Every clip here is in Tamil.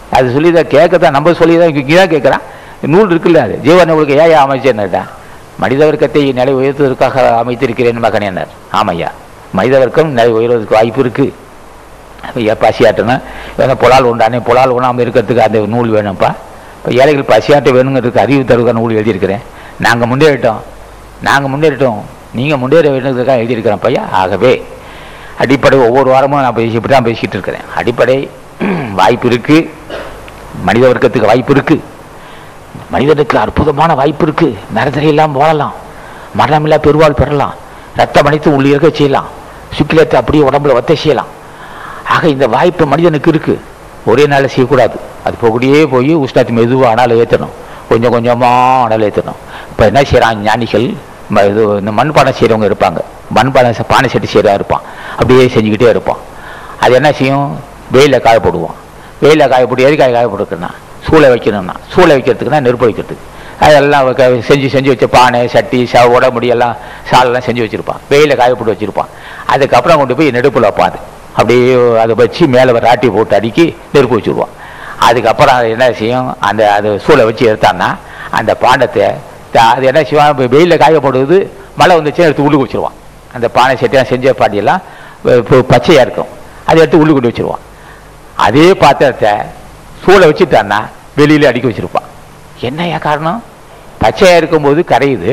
அது சொல்லி தான் கேட்கத்தான் நம்ம சொல்லி தான் இங்கே தான் கேட்குறான் நூல் இருக்குல்ல அது ஜீவன் உங்களுக்கு ஏன் அமைச்சேன்னுட்டா மனித வர்க்கத்தை நிலை உயர்த்துவதற்காக அமைத்திருக்கிறேன் மகன் என்னார் ஆமையா மனித வர்க்கம் நிலை உயர்வதற்கு வாய்ப்பு இருக்குது ஐயா பசியாட்டணும் ஏன்னா புலால் உண்டானே புலால் உண்ணாமல் இருக்கிறதுக்கு அந்த நூல் வேணும்ப்பா இப்போ ஏழைகள் பசியாட்ட வேணுங்கிறதுக்கு அறிவு தருவதற்கான நூல் எழுதியிருக்கிறேன் நாங்கள் முன்னேறிட்டோம் நாங்கள் முன்னேறிட்டோம் நீங்கள் முன்னேற வேணுங்கிறதுக்காக எழுதியிருக்கிறேன் பையா ஆகவே அடிப்படை ஒவ்வொரு வாரமும் நான் பேசி இப்படி தான் பேசிக்கிட்டு இருக்கிறேன் அடிப்படை வாய்ப்பு இருக்குது மனித வர்க்கத்துக்கு வாய்ப்பு இருக்குது மனிதனுக்கு அற்புதமான வாய்ப்பு இருக்குது நரதரையெல்லாம் வாழலாம் மரணமில்லா பெருவாள் பெறலாம் ரத்தம் அனைத்து உள்ளே இருக்க செய்யலாம் சுக்கிலத்தை அப்படியே உடம்புல ஒத்த செய்யலாம் ஆக இந்த வாய்ப்பு மனிதனுக்கு இருக்கு ஒரே நாளில் செய்யக்கூடாது அது போகக்கூடியே போய் உஷ்ணத்து மெதுவாக அனல் ஏற்றணும் கொஞ்சம் கொஞ்சமாக அனல் ஏற்றணும் இப்போ என்ன செய்கிறாங்க ஞானிகள் ம- இது இந்த மண்பானை செய்கிறவங்க இருப்பாங்க மண்பானை செ- பானை செட்டு செய்கிறா இருப்பான் அப்படியே செஞ்சுக்கிட்டே இருப்பான் அது என்ன செய்யும் வெயிலில் காய போடுவான் வெயிலில் காய போட்டு எதுக்காக காய போட்டுருக்குன்னா சூளை வைக்கணும்னா சூளை வைக்கிறதுக்குன்னா நெருப்பு வைக்கிறதுக்கு அதெல்லாம் வைக்க- செஞ்சு செஞ்சு வச்ச பானை சட்டி ச உடம்புடி எல்லாம் சாலெல்லாம் செஞ்சு வச்சுருப்பான் வெயிலில் காய போட்டு வச்சுருப்பான் அதுக்கப்புறம் கொண்டு போய் நெருப்பில் வைப்பான் அது அப்படியே அதை வச்சு மேலே ஒரு ராட்டி போட்டு அடுக்கி நெருப்பு வச்சுருவான் அதுக்கப்புறம் அது என்ன செய்யும் அந்த அது சூளை வச்சு எடுத்தான்னா அந்த பாண்டத்தை த- அது என்ன செய்வான் இப்போ வெயிலில் காய போடுவது மழை வந்துச்சுன்னா எடுத்து உள்ளுக்கு வச்சுருவான் அந்த பானை சட்டியெல்லாம் செஞ்ச பாட்டியெல்லாம் இப்போ பச்சையாக இருக்கும் அதை எடுத்து உள்ளுக்கு கொண்டு வச்சுருவான் அதே பாத்திரத்தை சூளை வச்சுட்டான்னா வெளியில அடுக்கி வச்சிருப்பான் என்னையா காரணம் பச்சையாக இருக்கும்போது கரையுது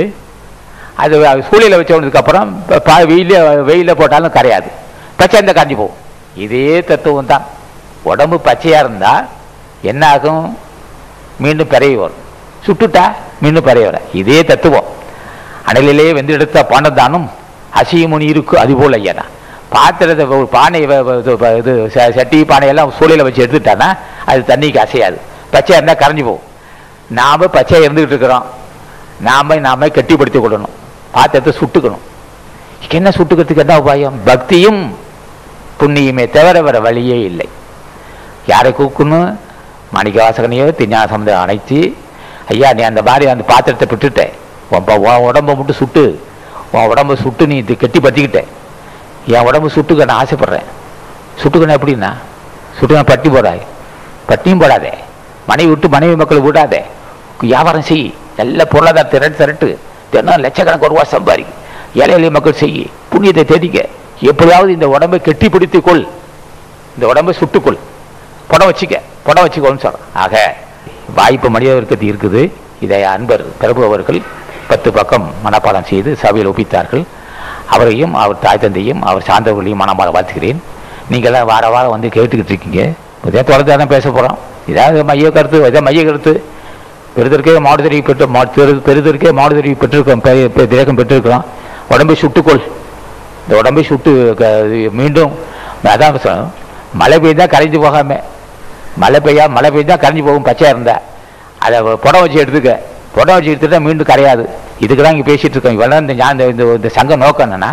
அது அது சூளையில் வச்சவனதுக்கப்புறம் பா வெயில வெயிலில் போட்டாலும் கரையாது பச்சை இருந்தால் கரைஞ்சி போகும் இதே தத்துவம் தான் உடம்பு பச்சையாக இருந்தால் என்ன ஆகும் மீண்டும் பிறவி வரும் சுட்டுட்டா மீண்டும் பிறவி வர இதே தத்துவம் அனலிலே வெந்தெடுத்த பானதானும் அசியமுனி இருக்கு அதுபோல் ஐயனா பாத்திரத்தை ஒரு பானை வ- வ- இது ப- இது ச- சட்டி பானையெல்லாம் சூளையில் வச்சு எடுத்துட்டான்னா அது தண்ணிக்கு அசையாது பச்சையாக இருந்தால் கரைஞ்சி போகும் நாம் பச்சையாக இருந்துக்கிட்டு இருக்கிறோம் நாம் நாம கட்டிப்படுத்திக் கொள்ளணும் பாத்திரத்தை சுட்டுக்கணும் இதுக்கு என்ன சுட்டுக்கிறதுக்கு என்ன உபாயம் பக்தியும் புண்ணியமே தவிர வேற வழியே இல்லை யாரை கூக்கணும் மாணிக்க வாசகனையோ திஞ்ஞான சமுதாயம் அணைச்சி ஐயா நீ அந்த மாதிரி அந்த பாத்திரத்தை விட்டுட்ட உன் ப- உன் உடம்ப மட்டும் சுட்டு உன் உடம்ப சுட்டு நீ இது கெட்டி பற்றிக்கிட்ட என் உடம்பு சுட்டுக்க நான் ஆசைப்படுறேன் சுட்டுக்கணும் எப்படின்னா சுட்டுக்கணும் பட்டி போடாது பட்டியும் போடாதே மனைவி விட்டு மனைவி மக்கள் விடாதே வியாபாரம் செய் நல்ல பொருளாதார திரட்டு திரட்டு தினம் லட்சக்கணக்கு ரூபா சம்பாதி ஏழை எளிய மக்கள் செய் புண்ணியத்தை தேடிக்க எப்படியாவது இந்த உடம்பை கெட்டி பிடித்துக் கொள் இந்த உடம்பை சுட்டுக்கொள் புடம் வச்சுக்க புடம் வச்சுக்கோன்னு சொல்கிறேன் ஆக வாய்ப்பு மனித வர்க்கத்தில் இருக்குது இதை அன்பர் பிரபு அவர்கள் பத்து பக்கம் மனப்பாடம் செய்து சபையில் ஒப்பித்தார்கள் அவரையும் அவர் தாய் தந்தையும் அவர் சார்ந்தவர்களையும் மனமாக வாழ்த்துகிறேன் நீங்களாம் வார வாரம் வந்து கேட்டுக்கிட்டு இருக்கீங்க இதே தொடர்ந்து தான் பேச போகிறோம் இதாவது மைய கருத்து இதே மைய கருத்து பெருதற்கே மாடுதறி பெற்று மா பெரு- பெருதற்கே மாடுதறி பெற்றிருக்கோம் பெ- பெ- திரேகம் பெற்றிருக்கிறோம் உடம்பை சுட்டுக்கொள் இந்த உடம்பை சுட்டு க- இது மீண்டும் அதான் சொல்லணும் மழை பெய்தா கரைஞ்சு போகாம மழை பெய்யா மழை பெய்தா கரைஞ்சு போகும் பச்சையாக இருந்தா அதை புடம் வச்சு எடுத்துக்க புடம் வச்சு எடுத்துட்டா மீண்டும் கரையாது இதுக்கு தான் இங்கே பேசிட்டு இருக்கோம் இவெல்லாம் இந்த ஞா- இந்த இந்த- இந்த சங்கம் நோக்கம் என்னன்னா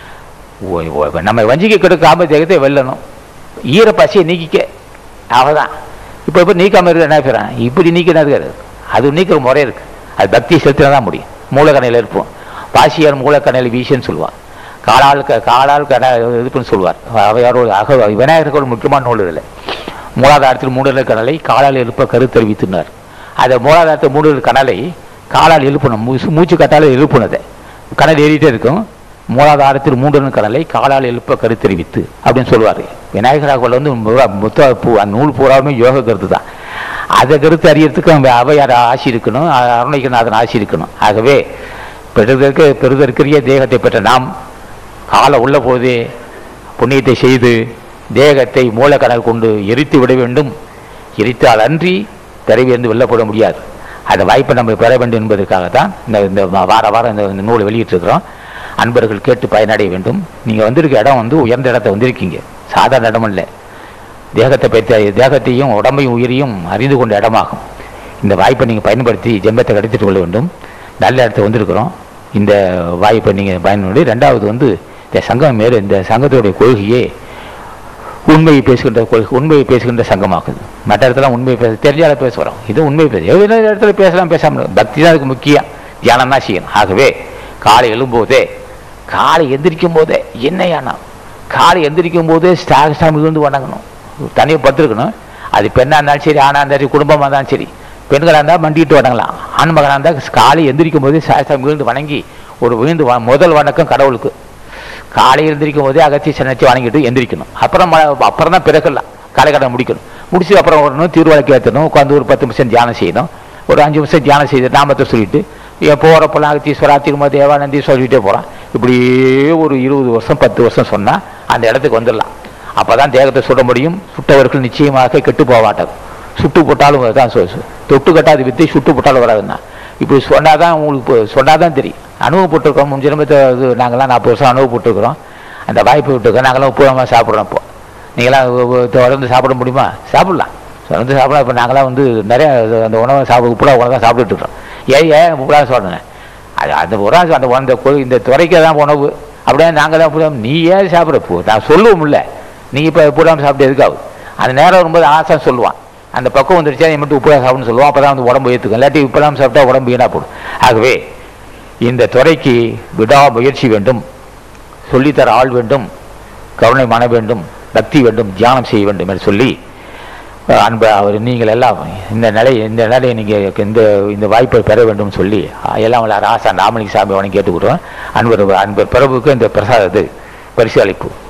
ஓ- ஓ- நம்ம வஞ்சிக்க கெடுக்காம தேகத்தை வெல்லணும் ஈர பசியை நீக்கிக்க அவதான் இப்போ இப்போ நீக்காம இருக்க என்ன செய்றான் இப்படி நீக்கினது அது நீக்கிற முறை இருக்கு அது பக்தி செலுத்தினா தான் முடியும் மூலக்கணையில் இருப்போம் பாசியார் மூலக்கணையில் வீசுன்னு சொல்லுவார் காலால் க காலால் கன இதுன்னு சொல்லுவார் அவையார் ஒரு அக விநாயகருக்கு ஒரு முக்கியமான நூல் இதில் மூலாதாரத்தில் மூடுதல் கனலை காலால் எழுப்ப கருத்தறிவித்துனார் அதை மூலாதாரத்தில் மூடுதல் கனலை காலால் எழுப்பணும் மூச்சு மூச்சு கட்டால் எழுப்புனதை கனல் ஏறிட்டே இருக்கும் மூலாதாரத்தில் மூடுதல் கனலை காலால் எழுப்ப கருத்தறிவித்து அப்படின்னு சொல்லுவார் விநாயகராக வந்து முற- மொத்த பூ- அந்த நூல் பூராவுமே யோக கருத்து தான் அதை கருத்து அறியறதுக்கு அவங்க அவையார் ஆசி இருக்கணும் அ- அருணைக்கநாதன் ஆசி இருக்கணும் ஆகவே பெறுதற்கு பெறுதற்குரிய தேகத்தை பெற்ற நாம் காலம் உள்ள போதே புண்ணியத்தை செய்து தேகத்தை மூலக்கடல் கொண்டு எரித்து விட வேண்டும் எரித்தால் அன்றி பிறவியிருந்து வெல்லப்பட முடியாது அந்த வாய்ப்பை நம்ம பெற வேண்டும் என்பதற்காகத்தான் இந்த இந்த வா- வார வாரம் இந்த இந்த நூலை வெளியிட்டிருக்கிறோம் அன்பர்கள் கேட்டு பயனடைய வேண்டும் நீங்கள் வந்திருக்க இடம் வந்து உயர்ந்த இடத்த வந்திருக்கீங்க சாதாரண இடம் இல்லை தேகத்தை பற்றி தேகத்தையும் உடம்பையும் உயிரையும் அறிந்து கொண்ட இடமாகும் இந்த வாய்ப்பை நீங்கள் பயன்படுத்தி ஜென்மத்தை கிடைத்துட்டு கொள்ள வேண்டும் நல்ல இடத்த வந்திருக்கிறோம் இந்த வாய்ப்பை நீங்கள் பயன்படுத்தி ரெண்டாவது வந்து இந்த சங்கம் மேலே இந்த சங்கத்துடைய கொள்கையே உண்மையை பேசுகின்ற கொள்கை உண்மையை பேசுகின்ற சங்கமாகுது மற்ற இடத்துல உண்மையை பேச தெரிஞ்சால பேச வரோம் இது உண்மையை பேச எவ்வளோ இடத்துல பேசலாம் பேசாமல் பக்தி தான் அதுக்கு முக்கியம் தியானம் தான் செய்யணும் ஆகவே காலை எழும்போதே காலை எந்திரிக்கும் போதே என்னையானா காலை எந்திரிக்கும் போதே ஸ்டாக் சாமி வந்து வணங்கணும் தனியாக படுத்துருக்கணும் அது பெண்ணாக இருந்தாலும் சரி ஆணாக இருந்தாலும் சரி குடும்பமாக இருந்தாலும் சரி பெண்களாக இருந்தால் மண்டிட்டு வணங்கலாம் ஆண் மகனாக இருந்தால் காலை எந்திரிக்கும் போதே சாஸ்திரம் விழுந்து வணங்கி ஒரு விழுந்து வ- முதல் வணக்கம் கடவுளுக்கு காலை எழுந்திரிக்கும் போதே அகத்தி சனச்சி வணங்கிட்டு எந்திரிக்கணும் அப்புறம் ம- அப்புறம் தான் பிறக்கலாம் காலைக்கடன் முடிக்கணும் முடிச்சு அப்புறம் வரணும் திருவழக்கு ஏற்றணும் உட்காந்து ஒரு பத்து நிமிஷம் தியானம் செய்யணும் ஒரு அஞ்சு நிமிஷம் தியானம் செய்து நாமத்தை சொல்லிட்டு என் போகிறப்பெல்லாம் அகத்தீஸ்வரா திரும்ப தேவானந்தி சொல்லிட்டே போகிறான் இப்படியே ஒரு இருபது வருஷம் பத்து வருஷம் சொன்னால் அந்த இடத்துக்கு வந்துடலாம் அப்போ தான் தேகத்தை சுட முடியும் சுட்டவர்கள் நிச்சயமாக கெட்டு போக மாட்டாங்க சுட்டு போட்டாலும் தான் சொ- சொ- தொட்டு கட்டாது வித்தை சுட்டு போட்டாலும் வராதுன்னா இப்படி சொன்னால் தான் உங்களுக்கு சொன்னால் தான் தெரியும் அனுபவப்பட்டிருக்கோம் முன் ஜென்மத்தை இது நாங்களாம் நாற்பது வருஷம் அனுபவப்பட்டிருக்கிறோம் அந்த வாய்ப்பு விட்டுருக்கோம் நாங்களாம் உப்புரமாக சாப்பிட்றோம் இப்போ நீங்களாம் உ- உ- தொடர்ந்து சாப்பிட முடியுமா சாப்பிடலாம் தொடர்ந்து சாப்பிடலாம் இப்போ நாங்களாம் வந்து நிறைய இது அந்த உணவை சாப்பிட உப்புலா உணவு தான் சாப்பிட்டுட்டு இருக்கோம் ஏன் ஏன் உப்புலா சொல்கிறேன் அது அந்த உணவு அந்த அந்த கொ- இந்த துறைக்கு தான் உணவு அப்படியே நாங்கள் தான் புரியாம நீ ஏன் சாப்பிட்ற போ நான் சொல்லுவோம் இல்லை நீ இப்போ புடாமல் சாப்பிட்டு எதுக்காகும் அந்த நேரம் வரும்போது ஆசை சொல்லுவான் அந்த பக்கம் வந்துருச்சா நீ மட்டும் உப்புலா சாப்பிடுன்னு சொல்லுவான் அப்போ தான் வந்து உடம்பு ஏற்றுக்கும் இல்லாட்டி உப்புலாம் சாப்பிட்டா உடம்பு வீணாக போடும் ஆகவே இந்த துறைக்கு விடா முயற்சி வேண்டும் சொல்லித்தர ஆள் வேண்டும் கருணை மன வேண்டும் பக்தி வேண்டும் தியானம் செய்ய வேண்டும் என்று சொல்லி அஹ், அன்பு அவர் நீங்கள் எல்லாம் இந்த நிலை இந்த நிலையை நீங்கள் இந்த இந்த வாய்ப்பை பெற வேண்டும் சொல்லி அஹ், எல்லாம் வல்ல ராசா ராமலிங்க சாமி அவனை கேட்டுக்கிறோம் அன்பர் அன்பர் பிரபுக்கு இந்த பிரசாதத்தை பரிசு அளிப்பு